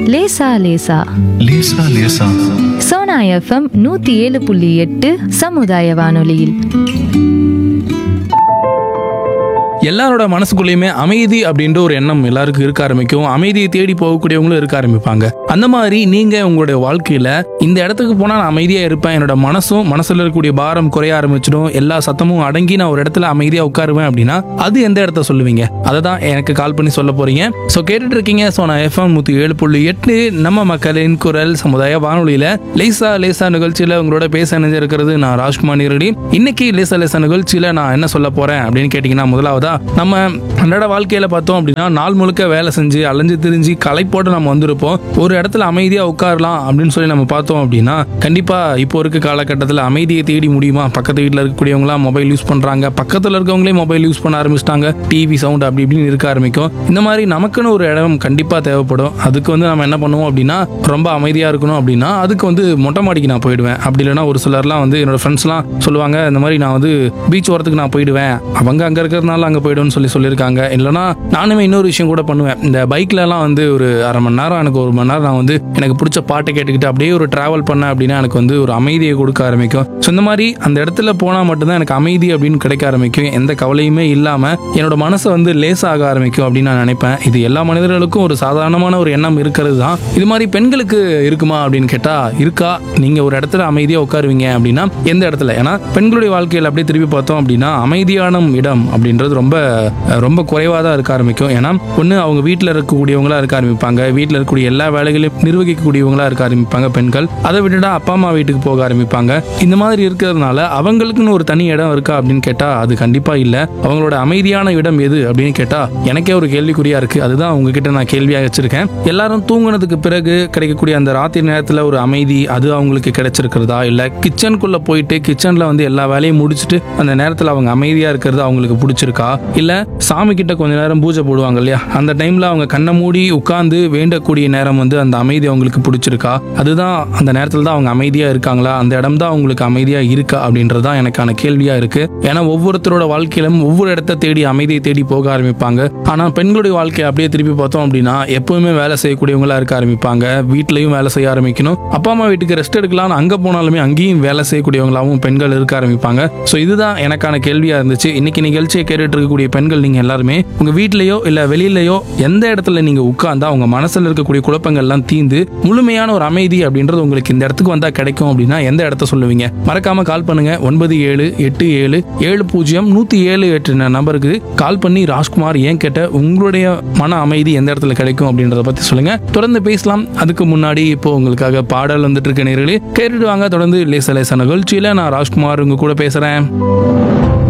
லேசா லேசா லேசா லேசா சோனா எஃப்எம் நூத்தி ஏழு புள்ளி எட்டு சமுதாய வானொலியில் எல்லாரோட மனசுக்குள்ளேயுமே அமைதி அப்படின்ற ஒரு எண்ணம் எல்லாருக்கும் இருக்க ஆரம்பிக்கும் அமைதியை தேடி போகக்கூடியவங்களும் இருக்க ஆரம்பிப்பாங்க அந்த மாதிரி நீங்க உங்களுடைய வாழ்க்கையில இந்த இடத்துக்கு போனா நான் அமைதியா இருப்பேன் என்னோட மனசும் மனசுல இருக்கக்கூடிய பாரம் குறைய ஆரம்பிச்சிடும் எல்லா சத்தமும் அடங்கி நான் ஒரு இடத்துல அமைதியா உட்காருவேன் அப்படின்னா அது எந்த இடத்த சொல்லுவீங்க அதை தான் எனக்கு கால் பண்ணி சொல்ல போறீங்க ஸோ கேட்டுட்டு இருக்கீங்க ஸோ நான் எஃப்எம் நூத்தி ஏழு புள்ளி எட்டு நம்ம மக்களின் குரல் சமுதாய வானொலியில லேசா லேசா நிகழ்ச்சியில உங்களோட பேச இணைஞ்சிருக்கிறது நான் ராஜ்குமார் நேரடி இன்னைக்கு லேசா லேசா நிகழ்ச்சியில நான் என்ன சொல்ல போறேன் அப்படின்னு கேட்டீங்கன்னா முதலாவதா நம்ம அன்றாட வாழ்க்கையில பார்த்தோம் அப்படின்னா நாள் முழுக்க வேலை செஞ்சு அலைஞ்சு திரிஞ்சு களைப்போட்டு நம்ம வந்திருப்போம் ஒரு இடத்துல அமைதியா உட்காரலாம் அப்படின்னு சொல்லி நம்ம பார்த்தோம் அப்படின்னா கண்டிப்பா இப்போ இருக்க காலகட்டத்தில் அமைதியை தேடி முடியுமா பக்கத்து வீட்டில் இருக்கக்கூடியவங்களாம் மொபைல் யூஸ் பண்றாங்க பக்கத்தில் இருக்கவங்களே மொபைல் யூஸ் பண்ண ஆரம்பிச்சிட்டாங்க டிவி சவுண்ட் அப்படி இப்படின்னு இருக்க ஆரம்பிக்கும் இந்த மாதிரி நமக்குன்னு ஒரு இடம் கண்டிப்பா தேவைப்படும் அதுக்கு வந்து நம்ம என்ன பண்ணுவோம் அப்படின்னா ரொம்ப அமைதியா இருக்கணும் அப்படின்னா அதுக்கு வந்து மொட்டை மாடிக்கு நான் போயிடுவேன் அப்படி இல்லைன்னா ஒரு சிலர்லாம் வந்து என்னோட ஃப்ரெண்ட்ஸ்லாம் சொல்லுவாங்க இந்த மாதிரி நான் வந்து பீச் ஓரத்துக்கு நான் போயிடுவேன் அவங்க அங்கே இருக்கிறதுனால அங்கே போயிடுவேன்னு சொல்லி சொல்லியிருக்காங்க இல்லைன்னா நானுமே இன்னொரு விஷயம் கூட பண்ணுவேன் இந்த பைக்லலாம் வந்து ஒரு அரை மணி நேரம் எனக்கு ஒரு மணி நேரம் நான் வந்து எனக்கு பிடிச்ச பாட்டை கேட்டுக்கிட்டு அப்படியே ஒரு டிராவல் பண்ணேன் அப்படின்னா எனக்கு வந்து ஒரு அமைதியை கொடுக்க ஆரம்பிக்கும் ஸோ இந்த மாதிரி அந்த இடத்துல போனால் மட்டும்தான் எனக்கு அமைதி அப்படின்னு கிடைக்க ஆரம்பிக்கும் எந்த கவலையுமே இல்லாமல் என்னோட மனசை வந்து லேசாக ஆரம்பிக்கும் அப்படின்னு நான் நினைப்பேன் இது எல்லா மனிதர்களுக்கும் ஒரு சாதாரணமான ஒரு எண்ணம் இருக்கிறது தான் இது மாதிரி பெண்களுக்கு இருக்குமா அப்படின்னு கேட்டா இருக்கா நீங்க ஒரு இடத்துல அமைதியா உட்காருவீங்க அப்படின்னா எந்த இடத்துல ஏன்னா பெண்களுடைய வாழ்க்கையில் அப்படியே திருப்பி பார்த்தோம் அப்படின்னா அமைதியான இடம் அப்படின்றது ரொம்ப ரொம்ப குறைவாக தான் இருக்க ஆரம்பிக்கும் ஏன்னா ஒன்று அவங்க வீட்டில் இருக்கக்கூடியவங்களா இருக்க ஆரம்பிப்பாங்க வீட்டில் இருக்கக்கூடிய எல்லா வேலைகளையும் நிர்வகிக்கக்கூடியவங்களா இருக்க ஆரம்பிப்பாங்க பெண்கள் அதை விட்டுட்டா அப்பா அம்மா வீட்டுக்கு போக ஆரம்பிப்பாங்க இந்த மாதிரி இருக்கிறதுனால அவங்களுக்குன்னு ஒரு தனி இடம் இருக்கா அப்படின்னு கேட்டா அது கண்டிப்பா இல்லை அவங்களோட அமைதியான இடம் எது அப்படின்னு கேட்டா எனக்கே ஒரு கேள்விக்குறியா இருக்கு அதுதான் உங்ககிட்ட நான் கேள்வியாக வச்சிருக்கேன் எல்லாரும் தூங்குனதுக்கு பிறகு கிடைக்கக்கூடிய அந்த ராத்திரி நேரத்தில் ஒரு அமைதி அது அவங்களுக்கு கிடைச்சிருக்கிறதா இல்ல கிச்சனுக்குள்ள போயிட்டு கிச்சன்ல வந்து எல்லா வேலையும் முடிச்சுட்டு அந்த நேரத்தில் அவங்க அமைதியா இருக்கிறது அவங்களுக்கு பிடிச்சிருக்கா இல்ல சாமி கிட்ட கொஞ்ச நேரம் பூஜை போடுவாங்க இல்லையா அந்த டைம்ல அவங்க கண்ணை மூடி உட்கார்ந்து வேண்டக்கூடிய நேரம் வந்து அந்த அமைதி அவங்களுக்கு பிடிச்சிருக்கா அதுதான் அந்த நேரத்தில் தான் அவங்க அமைதியா இருக்காங்களா அந்த இடம் தான் அவங்களுக்கு அமைதியா இருக்கா அப்படின்றது தான் எனக்கான கேள்வியா இருக்கு ஏன்னா ஒவ்வொருத்தரோட வாழ்க்கையிலும் ஒவ்வொரு இடத்த தேடி அமைதியை தேடி போக ஆரம்பிப்பாங்க ஆனா பெண்களுடைய வாழ்க்கையை அப்படியே திருப்பி பார்த்தோம் அப்படின்னா எப்பவுமே வேலை செய்யக்கூடியவங்களா இருக்க ஆரம்பிப்பாங்க வீட்லயும் வேலை செய்ய ஆரம்பிக்கணும் அப்பா அம்மா வீட்டுக்கு ரெஸ்ட் எடுக்கலாம்னு அங்க போனாலுமே அங்கேயும் வேலை செய்யக்கூடியவங்களாவும் பெண்கள் இருக்க ஆரம்பிப்பாங்க ஸோ இதுதான் எனக்கான கேள்வியா இருந்துச்சு இன்னைக்கு நிகழ்ச்சியை கேட்டுட்டு இருக்கக்கூடிய பெண்கள் நீங்க எல்லாருமே உங்க வீட்லயோ இல்ல வெளியிலயோ எந்த இடத்துல நீங்க உட்கார்ந்தா உங்க மனசுல இருக்கக்கூடிய குழப்பங்கள்லாம் தீந்து முழுமையான ஒரு அமைதி அப்படின்றது உங்களுக்கு இந்த இடத்துக்கு வந்தா கிடைக்கும் அப்படின்னா எந்த இடத்த சொல்லுவீங்க மறக்காம கால் பண்ணுங்க ஒன்பது ஏழு எட்டு ஏழு ஏழு பூஜ்ஜியம் நூத்தி ஏழு எட்டு நம்பருக்கு கால் பண்ணி ராஜ்குமார் ஏன் கேட்ட உங்களுடைய மன அமைதி எந்த இடத்துல கிடைக்கும் அப்படின்றத பத்தி சொல்லுங்க தொடர்ந்து பேசலாம் அதுக்கு முன்னாடி இப்போ உங்களுக்காக பாடல் வந்துட்டு இருக்க நேர்களே கேட்டுட்டு வாங்க தொடர்ந்து லேச லேச நிகழ்ச்சியில நான் ராஜ்குமார் உங்க கூட பேசுறேன்